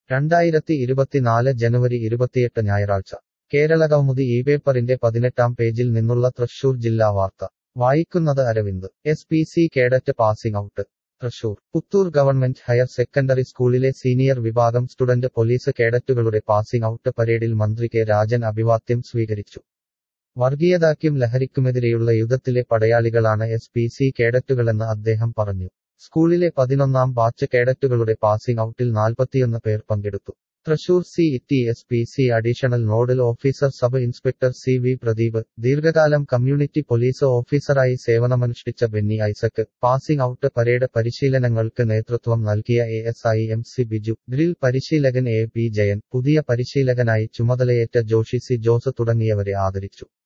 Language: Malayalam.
രണ്ടായിരത്തി ഇരുപത്തിനാല് ജനുവരി ഇരുപത്തിയെട്ട് ഞായറാഴ്ച കേരളകൗമുദി ഈ പേപ്പറിന്റെ പതിനെട്ടാം പേജിൽ നിന്നുള്ള തൃശൂർ ജില്ലാ വാർത്ത വായിക്കുന്നത് Aravind S P C cadet passing out Thrissur Puthur government higher secondary സ്കൂളിലെ സീനിയർ വിഭാഗം സ്റ്റുഡന്റ് പോലീസ് കേഡറ്റുകളുടെ പാസിംഗ് ഔട്ട് പരേഡിൽ മന്ത്രി കെ രാജൻ അഭിവാദ്യം സ്വീകരിച്ചു വർഗീയതയ്ക്കും ലഹരിക്കുമെതിരെയുള്ള യുദ്ധത്തിലെ പടയാളികളാണ് എസ് പി സി കേഡറ്റുകളെന്ന് അദ്ദേഹം പറഞ്ഞു സ്കൂളിലെ പതിനൊന്നാം ബാച്ച് കേഡറ്റുകളുടെ പാസിംഗ് ഔട്ടിൽ നാൽപ്പത്തിയൊന്ന് പേർ പങ്കെടുത്തു Thrissur C T S P C additional nodal officer sub inspector C V Pradeep ദീർഘകാലം കമ്മ്യൂണിറ്റി പോലീസ് ഓഫീസറായി സേവനമനുഷ്ഠിച്ച Benny Isaac passing out parade പരിശീലനങ്ങൾക്ക് നേതൃത്വം നൽകിയ A S I M C Biju drill പരിശീലകൻ എ പി ജയൻ പുതിയ പരിശീലകനായി ചുമതലയേറ്റ ജോഷി സി ജോസ് തുടങ്ങിയവരെ ആദരിച്ചു